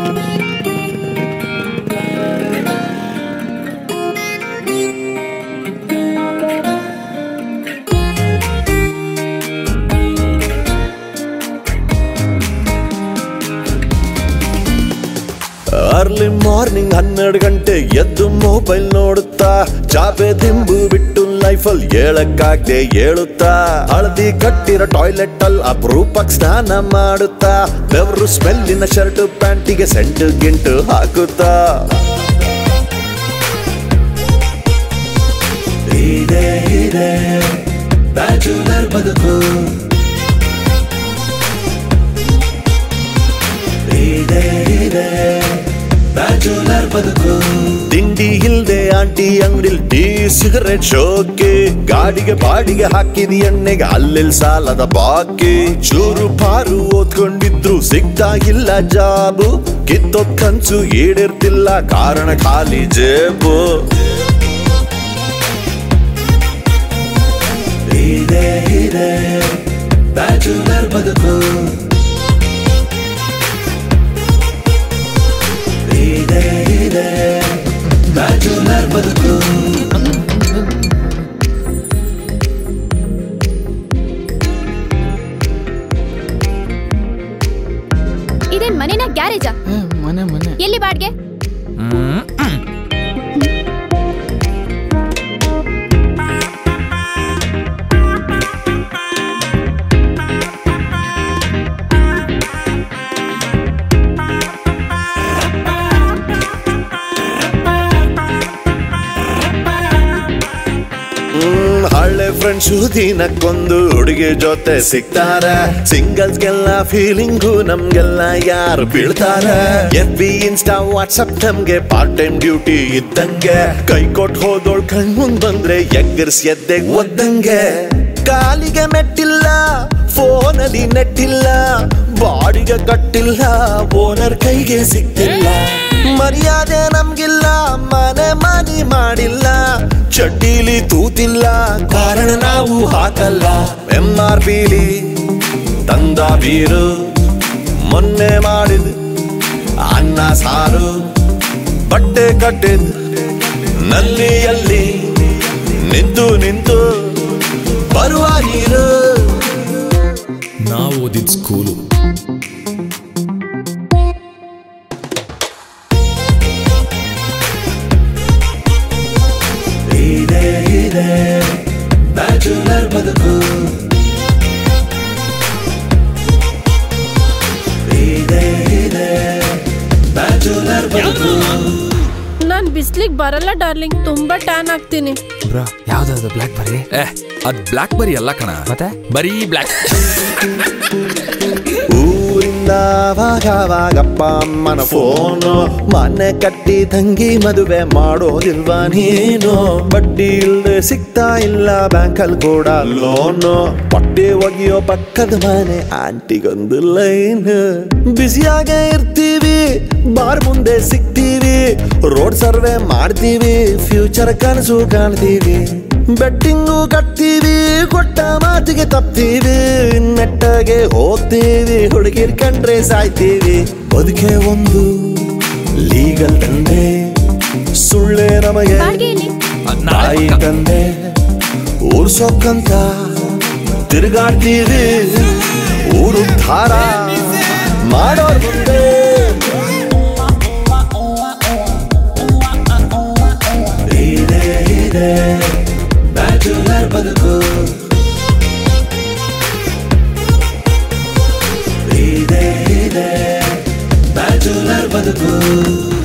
Early morning ಹನ್ನೆರಡು ಗಂಟೆ ಎದ್ದು ಮೊಬೈಲ್ ನೋಡುತ್ತಾ ಚಾಪೆ ದಿಂಬು ಬಿಟ್ಟು ಲೈಫಲ್ ಹೇಳಕ್ಕಾಗ್ದೆ ಹೇಳುತ್ತಾ ಹಳದಿ ಕಟ್ಟಿರೋ ಟಾಯ್ಲೆಟ್ ಅಲ್ಲಿ ಅಪರೂಪಕ್ ಸ್ನಾನ ಮಾಡುತ್ತಾ ಬೆವರು ಸ್ಮೆಲ್ಲಿನ ಶರ್ಟ್ ಪ್ಯಾಂಟಿಗೆ ಸೆಂಟು ಗಿಂಟು ಹಾಕುತ್ತಾ ಇದೆ ಇದೆ ಬ್ಯಾಚುಲರ್ ಬದುಕು ಇದೆ ಇದೆ ಬ್ಯಾಚುಲರ್ ಬದುಕು ತಿಂಡಿ ಇಲ್ದೆ ಆಂಟಿ ಅಂಗಡಿಲ್ ಟೀ ಸಿಗರೆಟ್ ಶೋಕೆ ಗಾಡಿಗೆ ಬಾಡಿಗೆ ಹಾಕಿದ ಎಣ್ಣೆಗೆ ಅಲ್ಲೆಲ್ ಸಾಲದ ಬಾಕಿ ಚೂರು ಪಾರು ಓದ್ಕೊಂಡಿದ್ರು ಸಿಗ್ತಾ ಇಲ್ಲ ಜಾಬು ಕಿತ್ತೋದ್ ಕನ್ಸು ಈಡೇರ್ತಿಲ್ಲ ಕಾರಣ ಖಾಲಿ ಜೇಬು ಇದೆ ಇದೆ ಬ್ಯಾಚುಲರ್ ಬದುಕು ಇದೆ ಇದೆ ಬ್ಯಾಚುಲರ್ ಬದುಕು ಇದೇನ್ ಮನೆನ ಗ್ಯಾರೇಜಾ ಮನೆ ಮನೆ ಎಲ್ಲಿ ಬಾಡ್ಗೆ ಹ್ಮ್, ಹಳ್ಳೆ ಫ್ರೆಂಡ್ಸ್ ದಿನಕ್ಕೊಂದು ಹುಡುಗಿ ಜೊತೆ ಸಿಗ್ತಾರೆ ಸಿಂಗಲ್ಸ್ಗೆಲ್ಲ ಫೀಲಿಂಗು ನಮ್ಗೆಲ್ಲ ಯಾರು ಬೀಳ್ತಾರೆ ಎಫ್ ಬಿ ಇನ್ಸ್ಟಾ ವಾಟ್ಸಪ್ ನಮ್ಗೆ ಪಾರ್ಟ್ ಟೈಮ್ ಡ್ಯೂಟಿ ಇದ್ದಂಗೆ ಕೈ ಕೊಟ್ಟು ಹೋದೋಳ್ ಕಣ್ ಮುಂದ್ ಬಂದ್ರೆ ಎಗ್ಗರ್ಸ್ ಎದ್ದೆ ಒದ್ದಂಗೆ ಕಾಲಿಗೆ ಮೆಟ್ಟಿಲ್ಲ ಫೋನಲ್ಲಿ ನೆಟ್ಟಿಲ್ಲ ಬಾಡಿಗೆ ಕಟ್ಟಿಲ್ಲ ಓನರ್ ಕೈಗೆ ಸಿಕ್ತಿಲ್ಲ ಮರ್ಯಾದೆ ನಮ್ಗಿಲ್ಲ ಮನೆ ಮನಿ ಮಾಡಿಲ್ಲ ಚಡ್ಡಿಲಿ ತೂತಿಲ್ಲ ಕಾರಣ ನಾವು ಹಾಕಲ್ಲ ಎಂ ಆರ್ ಪಿಲಿ ತಂದ ಬೀರು ಮೊನ್ನೆ ಮಾಡಿದ ಅನ್ನ ಸಾರು ಬಟ್ಟೆ ಕಟ್ಟಿದ್ ನಲ್ಲಿಯಲ್ಲಿ ನಿಂತು ನಿಂತು ಬರುವ ನೀರು ನಾವು ಓದಿದ ಸ್ಕೂಲು ಇದೆ ಇದೆ ಬ್ಯಾಚುಲರ್ ಬದುಕು ಇದೆ ಇದೆ ಬ್ಯಾಚುಲರ್ ಬದುಕು ನಾನ್ ಬಿಸ್ಲಿಗ್ ಬರಲ್ಲ ಡಾರ್ಲಿಂಗ್ ತುಂಬಾ ಟ್ಯಾನ್ ಆಗ್ತೀನಿ ಬ್ರೋ ಯಾವ್ದಾದ್ರು ಬ್ಲಾಕ್ ಬರ್ರಿ ಏ ಅದ್ ಬ್ಲಾಕ್ ಬರಿ ಅಲ್ಲ ಕಣ ಮತ್ತೆ? ಬರೀ ಬ್ಲಾಕ್ ಊರಿಂದ ಅವಾಗವಾಗಪ್ಪ ಅಮ್ಮನ ಫೋನು ಮನೆ ಕಟ್ಟಿ ತಂಗಿ ಮದುವೆ ಮಾಡೋದಿಲ್ವಾ ನೀನು ಬಡ್ಡಿ ಇಲ್ದೆ ಸಿಗ್ತಾ ಇಲ್ಲ ಬ್ಯಾಂಕಲ್ ಕೂಡ ಲೋನು ಪಟ್ಟಿ ಒಗಿಯೋ ಪಕ್ಕದ ಮನೆ ಆಂಟಿಗೊಂದು ಲೈನ್ ಬಿಸಿಯಾಗೆ ಇರ್ತೀವಿ ಬಾರ್ ಮುಂದೆ ಸಿಗ್ತೀವಿ ರೋಡ್ ಸರ್ವೆ ಮಾಡ್ತೀವಿ ಫ್ಯೂಚರ್ ಕನಸು ಕಾಣ್ತೀವಿ ಬೆಟ್ಟಿಂಗು ಕಟ್ತೀವಿ ಕೊಟ್ಟ ಮಾತಿಗೆ ತಪ್ತೀವಿ ನೆಟ್ಟಗೆ ಹೋಗ್ತೀವಿ ಹುಡುಗಿರ್ ಕಂಡ್ರೆ ಸಾಯ್ತೀವಿ ಬದುಕೆ ಒಂದು ಲೀಗಲ್ ತಂದೆ ಸುಳ್ಳೆ ನಮಗೆ ಬಾಡ್ಗೆ ಎಲ್ಲಿ ತಾಯಿ ತಂದೆ ಊರ್ಸೋಕ್ಕಂತ ತಿರುಗಾಡ್ತೀವಿ ಊರು ಧಾರ ಮಾಡೋರ್ ಮುಂದೆ ಇದೆ ಇದೆ ಬ್ಯಾಚುಲರ್ ಬದುಕು ಇದೆ ಇದೆ ಬ್ಯಾಚುಲರ್ ಬದುಕು